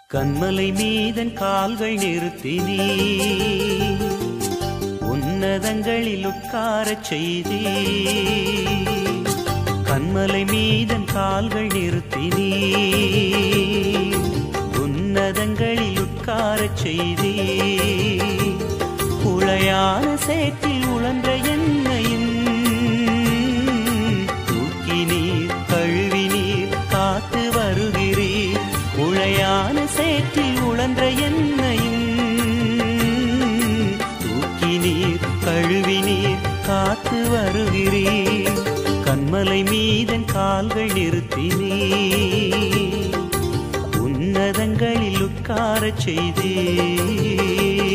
கண்மலை மீதன் கால்கள் நிறுத்தினீ உன்னதங்களில் உட்காரச் செய்தீ கண்மலை மீதன் கால்கள் நிறுத்தினீ உன்னதங்களில் உட்காரச் செய்தீ உளையான சேற்றில் உழன்ற என்னையும் தூக்கி நீர் கழுவி நீர் காத்து வருகிறீர் உளையான சேற்றில் உழன்ற என்னையும் தூக்கி நீர் கழுவி நீர் காத்து வருகிறீர் கண்மலை மீதன் கால்கள் நிறுத்தினீ உன்னதங்களில் உட்காரச் செய்தீர்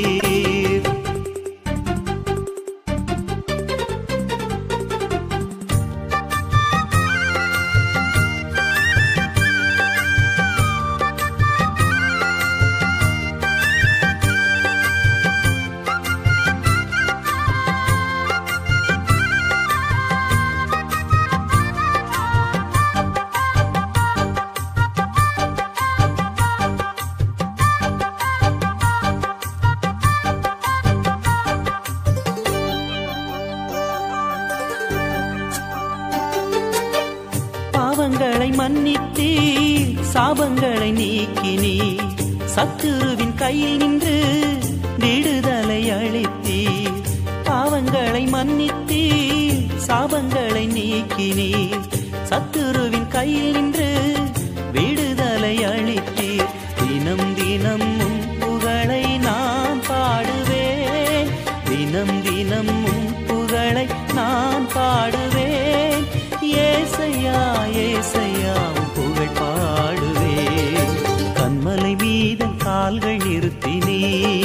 பாவங்களை மன்னித்தீர் சாபங்களை நீக்கினீர் சத்துருவின் கையில் நின்று விடுதலை அளித்தீர் பாவங்களை மன்னித்தீர் சாபங்களை நீக்கினீர் சத்துருவின் கையில் நின்று விடுதலை அளித்தீர் தினம் தினம் உம் புகழை நான் பாடுவேன் தினம் தினம் உம் புகழை நான் பாடுவேன் ஏசையா ஏசையா உம் புகழ் பாடுவேன் கண்மலை மீதன் கால்கள் நிறுத்தினீ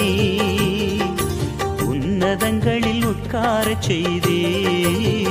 உன்னதங்களில் உட்காரச் செய்தீர்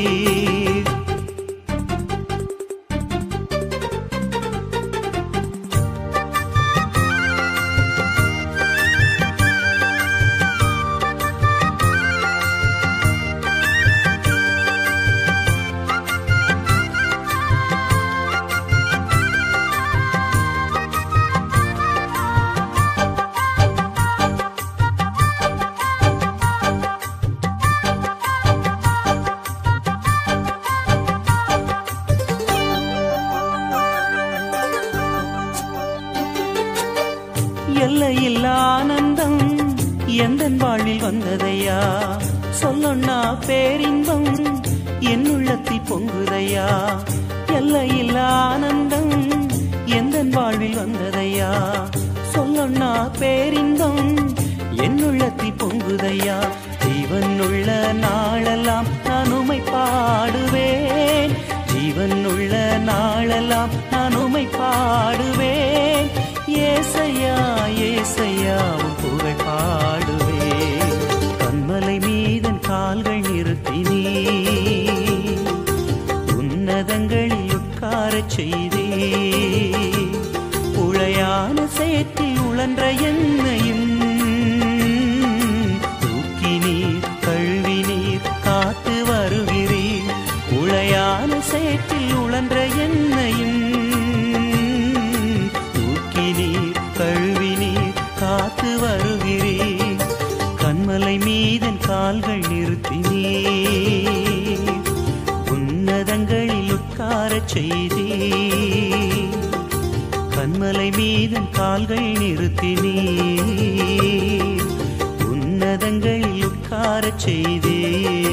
எல்லையில்லா ஆனந்தம் எந்த வாழ்வில் வந்ததையா சொல்லொன்னா பேரின்பம் என் உள்ளத்தில் பொங்குதையா எல்லையில்லா ஆனந்தம் எந்த வாழ்வில் வந்ததையா சொல்லொன்னா பேரின்பம் என் உள்ளத்தில் பொங்குதையா ஜீவன் உள்ள நாளெல்லாம் நான் உமை பாடுவேன் ஜீவன் உள்ள நாளெல்லாம் நான் உமை பாடுவேன் ஏசையா ஏசையா உன் புகழ் பாடுவேன் கண்மலை மீதன் கால்கள் நிறுத்தினீ உன்னதங்களில் உட்காரச் செய்தே உளையான சேற்றில் உழன்ற என்னையும் தூக்கி நீர் கழுவி நீர் காத்து வருகிறீர் உளையான சேற்றில் உழன்ற என்னையும் தூக்கி நீர் கழுவி நீர் காத்து வருகிறீர் கண்மலை மீதன் கால்கள் நிறுத்தினீர் உன்னதங்களில் உட்காரச் செய்தீர் கண்மலை மீதன் கால்கள் நிறுத்தினீர் உன்னதங்களில் உட்காரச் செய்தீர்